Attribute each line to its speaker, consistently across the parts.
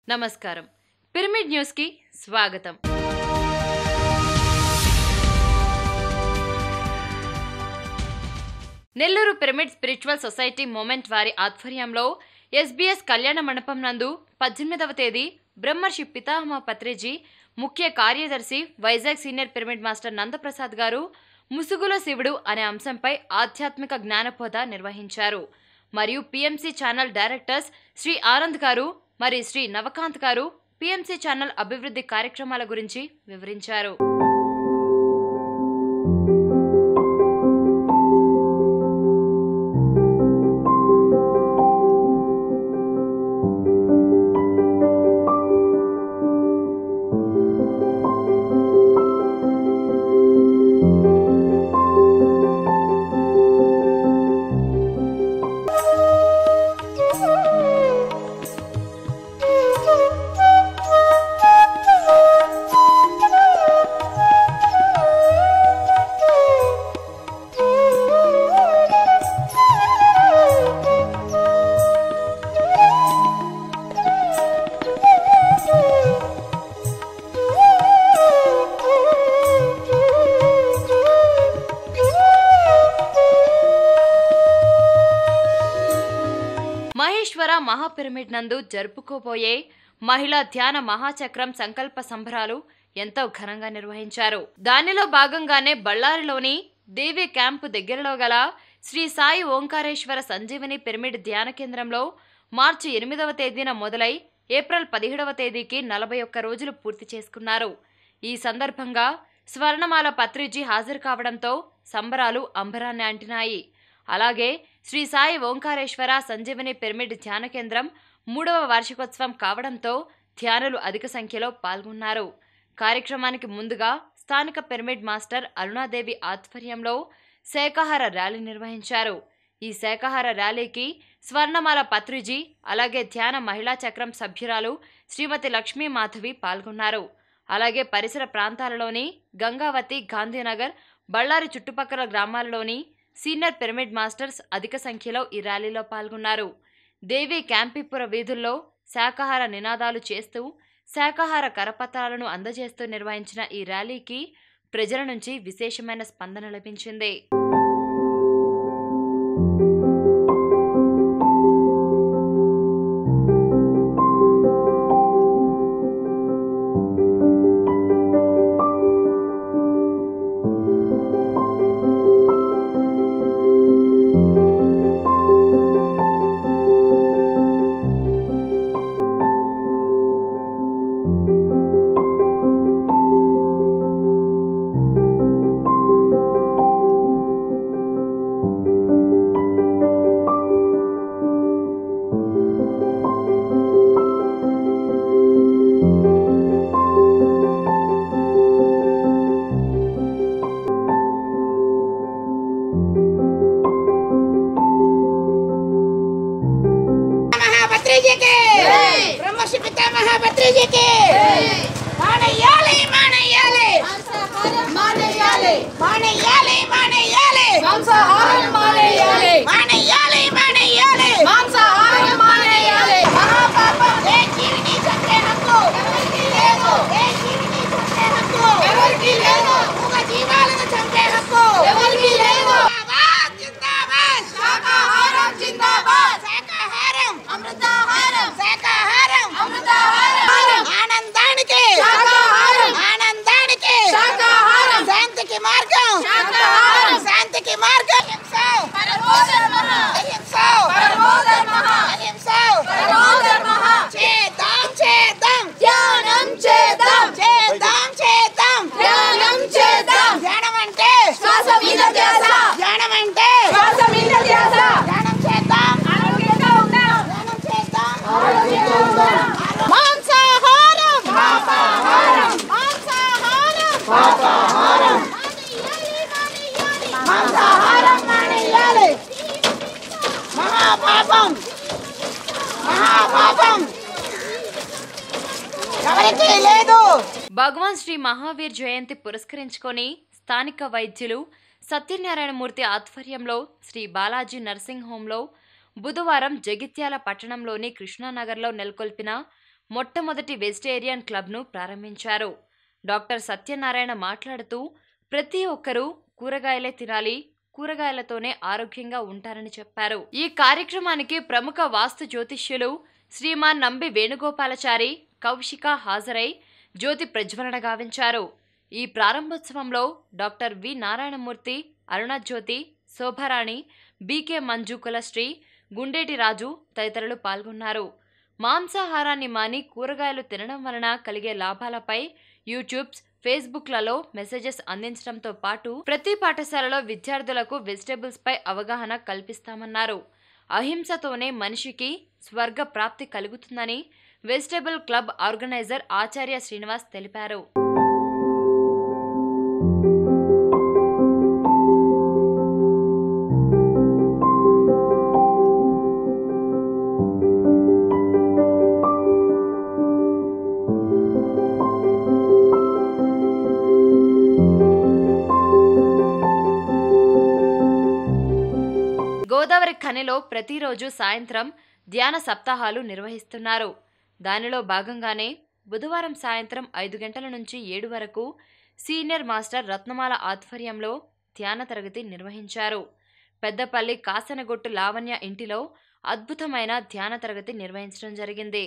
Speaker 1: నమస్కారం పిరమిడ్ న్యూస్కి స్వాగతం Nellore pyramid spiritual society movement వారి ఆధ్వర్యంలో ఎస్బీఎస్ కళ్యాణ మండపం నందు పద్దెనిమిదవ తేదీ బ్రహ్మర్షి పితామహ పత్రిజీ ముఖ్య కార్యదర్శి Vizag senior pyramid master Nandaprasad గారు ముసుగుల శివుడు అనే అంశంపై ఆధ్యాత్మిక జ్ఞానబోధ నిర్వహించారు మరియు PMC channel directors Shri Anand గారు మరి శ్రీ నవకాంత్ గారు పిఎంసి ఛానల్ అభివృద్ధి కార్యక్రమాల గురించి వివరించారు మహేశ్వర మహాపిరమిడ్ నందు జరుపుకోబోయే మహిళా ధ్యాన మహాచక్రం సంకల్ప సంబరాలు ఎంతో ఘనంగా నిర్వహించారు దానిలో భాగంగానే బళ్ళారిలోని దేవి క్యాంపు దగ్గరలో గల శ్రీ సాయి ఓంకారేశ్వర సంజీవని పిరమిడ్ ధ్యాన కేంద్రంలో మార్చి ఎనిమిదవ తేదీన మొదలై ఏప్రిల్ పదిహేడవ తేదీకి నలభై ఒక్క రోజులు పూర్తి చేసుకున్నారు ఈ సందర్భంగా స్వర్ణమాల పత్రిజీ హాజరు కావడంతో సంబరాలు అంబరాన్ని అంటినాయి అలాగే శ్రీ సాయి ఓంకారేశ్వర సంజీవని పిరమిడ్ ధ్యాన కేంద్రం మూడవ వార్షికోత్సవం కావడంతో ధ్యానులు అధిక సంఖ్యలో పాల్గొన్నారు కార్యక్రమానికి ముందుగా స్థానిక పిరమిడ్ మాస్టర్ అరుణాదేవి ఆధ్వర్యంలో శాకాహార ర్యాలీ నిర్వహించారు ఈ శాకాహార ర్యాలీకి స్వర్ణమాల పత్రిజీ అలాగే ధ్యాన మహిళా చక్రం సభ్యురాలు శ్రీమతి లక్ష్మీ మాధవి పాల్గొన్నారు అలాగే పరిసర ప్రాంతాలలోని గంగావతి గాంధీనగర్ బళ్ళారి చుట్టుపక్కల గ్రామాలలోని సీనియర్ పిరమిడ్ మాస్టర్స్ అధిక సంఖ్యలో ఈ ర్యాలీలో పాల్గొన్నారు దేవి క్యాంపీపుర వీధుల్లో శాకాహార నినాదాలు చేస్తూ శాకాహార కరపత్రాలను అందజేస్తూ నిర్వహించిన ఈ ర్యాలీకి ప్రజల నుంచి విశేషమైన స్పందన లభించింది
Speaker 2: महाभद्री के ब्रह्मर्षि पितामह भद्री जी के మానయ్యాలి మానయ్యాలి
Speaker 3: మానేయాలి
Speaker 2: మానయ్యాలి మానయ్యాలి
Speaker 3: మాంసాహారం మానేయాలి
Speaker 2: మానయ్యాలి మానయ్యాలి
Speaker 3: మాంసాహారం మానేయాలి
Speaker 2: మహాపాపం ఏ జీవిని చంపే హక్కు ఎవరికి లేదు ఏ జీవిని చంపే హక్కు
Speaker 3: ఎవరికీ లేదు.
Speaker 2: మూగ జీవాలను చంపే హక్కు
Speaker 3: ఎవరికీ లేదు.
Speaker 2: జిందాబాద్ జిందాబాద్
Speaker 3: శాకాహారం జిందాబాద్
Speaker 2: శాకాహారం
Speaker 3: అమృతాహారం
Speaker 2: శాకాహారం
Speaker 3: అమృతాహారం
Speaker 2: ఆనందానికి
Speaker 3: శాకాహారం
Speaker 2: ఆనందానికి
Speaker 3: శాకాహారం
Speaker 2: శాంతికి మార్గం
Speaker 3: శాకాహారం
Speaker 2: శాంతికి మార్గం అహింస
Speaker 3: పరమోధర్మః
Speaker 2: అహింస
Speaker 3: పరమోధర్మః
Speaker 2: అహింస
Speaker 3: పరమోధర్మః
Speaker 2: చేద్దాం చేద్దాం
Speaker 3: ధ్యానం చేద్దాం
Speaker 2: చేద్దాం చేద్దాం
Speaker 3: ధ్యానం చేద్దాం
Speaker 2: ధ్యానం అంటే
Speaker 3: శ్వాస మీద ధ్యాస
Speaker 2: ధ్యానం అంటే
Speaker 3: శ్వాస మీద ధ్యాస
Speaker 2: ధ్యానం చేద్దాం
Speaker 3: ఆరోగ్యంగా ఉందాం
Speaker 2: ధ్యానం చేద్దాం మాంసాహారం
Speaker 3: పాపాహారం
Speaker 2: మాంసాహారం మాంసాహారం మానేయాలి మహాపాపం మహాపాపం ఎవరికి లేదు
Speaker 1: భగవాన్ శ్రీ మహావీర్ జయంతి పురస్కరించుకొని స్థానిక వైద్యులు సత్యనారాయణమూర్తి ఆధ్వర్యంలో శ్రీ బాలాజీ నర్సింగ్ హోంలో బుధవారం జగిత్యాల పట్టణంలోని కృష్ణానగర్లో నెలకొల్పిన మొట్టమొదటి వెజిటేరియన్ క్లబ్ను ప్రారంభించారు డాక్టర్ సత్యనారాయణ మాట్లాడుతూ ప్రతి ఒక్కరూ కూరగాయలే తినాలి కూరగాయలతోనే ఆరోగ్యంగా ఉంటారని చెప్పారు ఈ కార్యక్రమానికి ప్రముఖ వాస్తు జ్యోతిష్యులు శ్రీమాన్ నంబి వేణుగోపాలచారి కౌశిక హాజరై జ్యోతి ప్రజ్వలన గావించారు ఈ ప్రారంభోత్సవంలో doctor V Narayanamurthy Arunajyoti Shobharani BK Manju Kulashri Gundeti Raju తదితరులు పాల్గొన్నారు మాంసాహారాన్ని మాని కూరగాయలు తినడం వలన కలిగే లాభాలపై యూట్యూబ్స్ ఫేస్బుక్లలో మెసేజెస్ అందించడంతో పాటు ప్రతి పాఠశాలలో విద్యార్థులకు వెజిటేబుల్స్ పై అవగాహన కల్పిస్తామన్నారు అహింసతోనే మనిషికి స్వర్గ ప్రాప్తి కలుగుతుందని vegetable club organiser Acharya Srinivas తెలిపారు గోదావరి ఖనిలో ప్రతిరోజు సాయంత్రం ధ్యాన సప్తాహాలు నిర్వహిస్తున్నారు దానిలో భాగంగానే బుధవారం సాయంత్రం ఐదు గంటల నుంచి ఏడు వరకు సీనియర్ మాస్టర్ రత్నమాల ఆధ్వర్యంలో ధ్యాన తరగతి నిర్వహించారు పెద్దపల్లి కాసనగొట్టు లావణ్య ఇంటిలో అద్భుతమైన ధ్యాన తరగతి నిర్వహించడం జరిగింది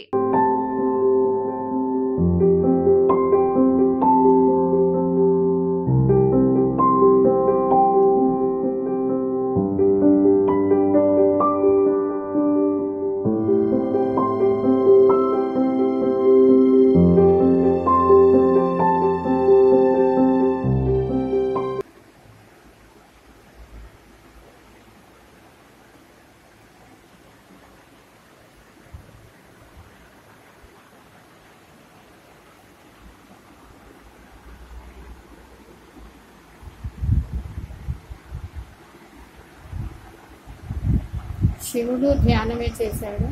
Speaker 4: శివుడు ధ్యానమే చేశాడు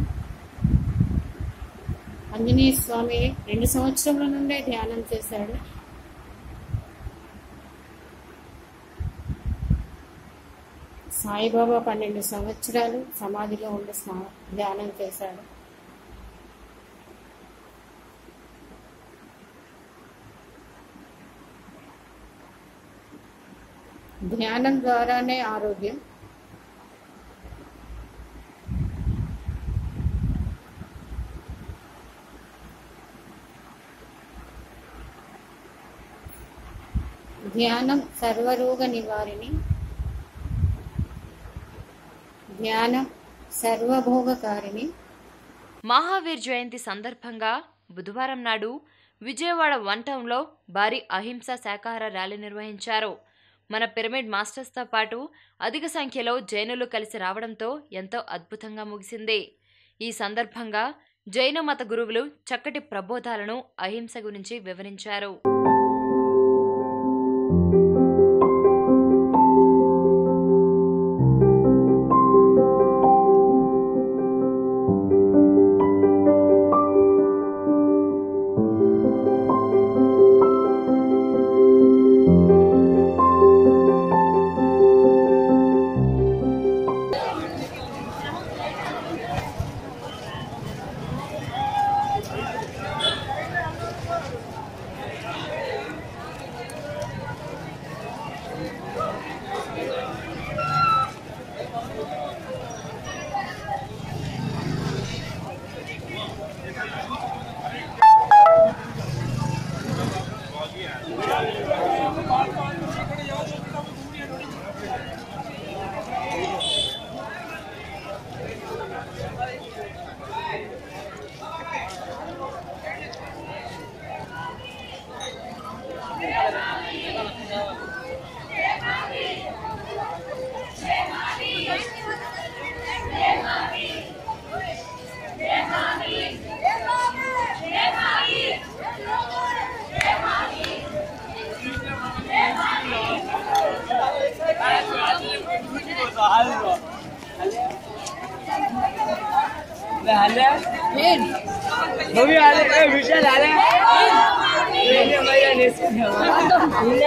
Speaker 4: ఆంజనేయ స్వామి రెండు సంవత్సరముల నుండే ధ్యానం చేశాడు సాయిబాబా పన్నెండు సంవత్సరాలు సమాధిలో ఉండి స్నా- ధ్యానం చేశాడు ధ్యానం ద్వారానే ఆరోగ్యం ధ్యానం సర్వరోగ నివారిణి ధ్యానం సర్వభోగకారిణి
Speaker 1: మహావీర్ జయంతి సందర్భంగా బుధవారం నాడు విజయవాడ వన్ టౌన్లో భారీ అహింస శాకాహార ర్యాలీ నిర్వహించారు మన పిరమిడ్ మాస్టర్స్తో పాటు అధిక సంఖ్యలో జైనులు కలిసి రావడంతో ఎంతో అద్భుతంగా ముగిసింది ఈ సందర్భంగా జైన మత గురువులు చక్కటి ప్రబోధాలను అహింస గురించి వివరించారు
Speaker 5: मम्मी आले ए विशाल आले ये भैया ने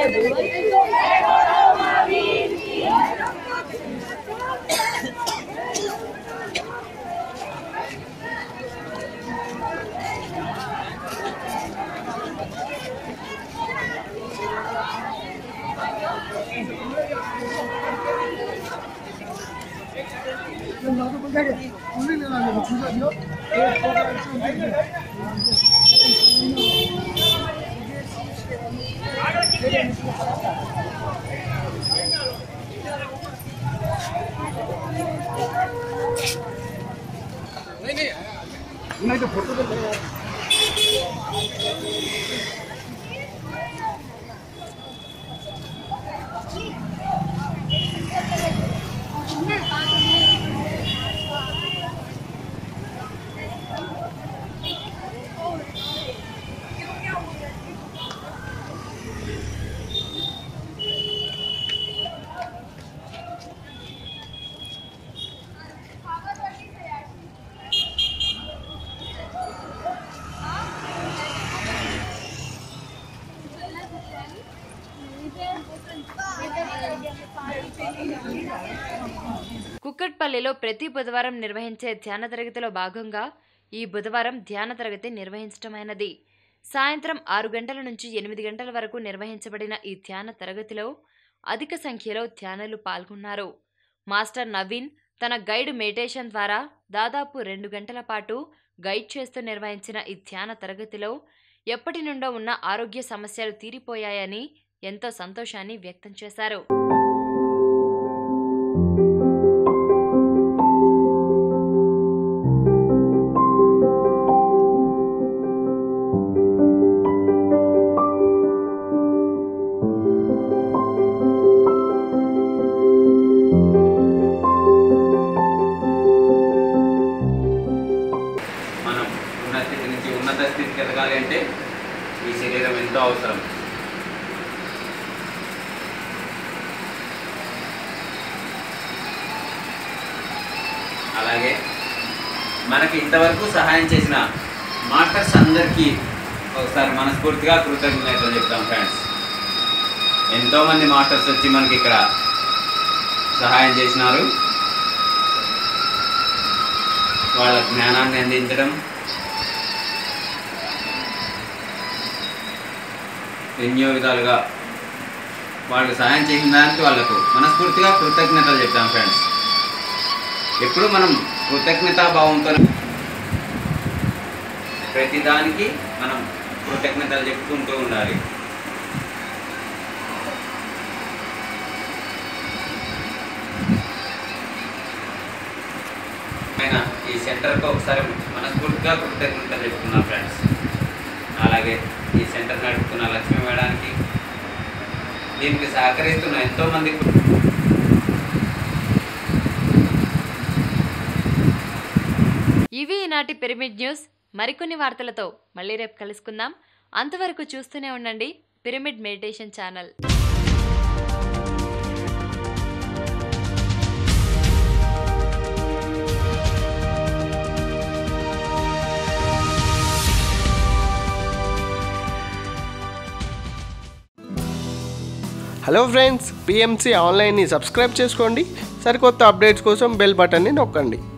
Speaker 1: కుక్కట్పల్లిలో ప్రతి బుధవారం నిర్వహించే ధ్యాన తరగతిలో భాగంగా ఈ బుధవారం ధ్యాన తరగతి నిర్వహించటమైనది సాయంత్రం ఆరు గంటల నుంచి ఎనిమిది గంటల వరకు నిర్వహించబడిన ఈ ధ్యాన తరగతిలో అధిక సంఖ్యలో ధ్యానులు పాల్గొన్నారు మాస్టర్ నవీన్ తన గైడ్ మెడిటేషన్ ద్వారా దాదాపు రెండు గంటల పాటు గైడ్ చేస్తూ నిర్వహించిన ఈ ధ్యాన తరగతిలో ఎప్పటి నుండో ఉన్న ఆరోగ్య సమస్యలు తీరిపోయాయని ఎంతో సంతోషాన్ని వ్యక్తం చేశారు
Speaker 6: మనం ఉన్న స్థితి నుంచి ఉన్నత స్థితికి ఎదగాలి అంటే ఈ శరీరం ఎంతో అవసరం అలాగే మనకి ఇంతవరకు సహాయం చేసిన మాస్టర్స్ అందరికీ ఒకసారి మనస్ఫూర్తిగా కృతజ్ఞతలు చెప్తాం ఫ్రెండ్స్ ఎంతోమంది మాస్టర్స్ వచ్చి మనకి ఇక్కడ సహాయం చేసినారు వాళ్ళ జ్ఞానాన్ని అందించడం ఎన్నో విధాలుగా వాళ్ళు సహాయం చేసిన దానికి వాళ్ళకు మనస్ఫూర్తిగా కృతజ్ఞతలు చెప్తాం ఫ్రెండ్స్ ఎప్పుడు మనం కృతజ్ఞతాభావంతో ప్రతిదానికి మనం కృతజ్ఞతలు చెప్పుకుంటూ ఉండాలి ఆయన ఈ సెంటర్కి ఒకసారి మనస్ఫూర్తిగా కృతజ్ఞతలు చెప్పుకున్నాం ఫ్రెండ్స్ అలాగే ఈ సెంటర్ నడుపుతున్న లక్ష్మీ మేడానికి దీనికి సహకరిస్తున్న ఎంతోమంది
Speaker 1: ఇవి ఈనాటి పిరమిడ్ న్యూస్ మరికొన్ని వార్తలతో మళ్ళీ రేపు కలుసుకుందాం అంతవరకు చూస్తూనే ఉండండి pyramid meditation channel
Speaker 7: hello friends PMC ఆన్లైన్ని సబ్స్క్రైబ్ చేసుకోండి సరికొత్త అప్డేట్స్ కోసం బెల్ బటన్ని నొక్కండి